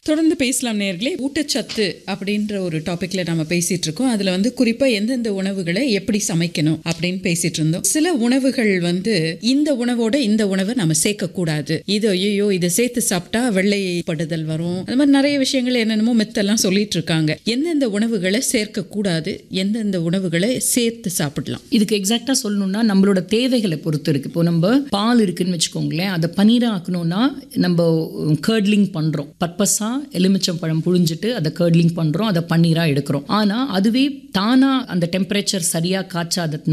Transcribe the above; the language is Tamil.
தொடர்ந்து பேசலாம் நேர்களே ஊட்டச்சத்து அப்படின்ற ஒரு டாபிக்ல நம்ம பேசிட்டு இருக்கோம் அதுல வந்து குறிப்பா எந்தெந்த உணவுகளை எப்படி சமைக்கணும் அப்படின்னு பேசிட்டு இருந்தோம் சில உணவுகள் வந்து இந்த உணவோட இந்த உணவை நம்ம சேர்க்க கூடாது இது ஐயோ இதை சேர்த்து சாப்பிட்டா வெள்ளைப்படுதல் வரும் அது மாதிரி நிறைய விஷயங்கள் என்னென்னமோ மெத்தெல்லாம் சொல்லிட்டு இருக்காங்க எந்தெந்த உணவுகளை சேர்க்க கூடாது எந்தெந்த உணவுகளை சேர்த்து சாப்பிடலாம் இதுக்கு எக்ஸாக்டாக சொல்லணும்னா நம்மளோட தேவைகளை பொறுத்து இருக்கு இப்போ நம்ம பால் இருக்குன்னு வச்சுக்கோங்களேன் அதை பன்னீரா ஆக்கணும்னா நம்ம கேர்ட்லிங் பண்ணுறோம் பர்பஸாக எலுமிச்சம் பழம் புழிஞ்சிட்டு அதை கேர்ட்லிங் பண்ணுறோம் அதை பன்னீராக எடுக்கிறோம் ஆனால் அதுவே தானாக அந்த டெம்பரேச்சர் சரியாக காய்ச்சாததுனால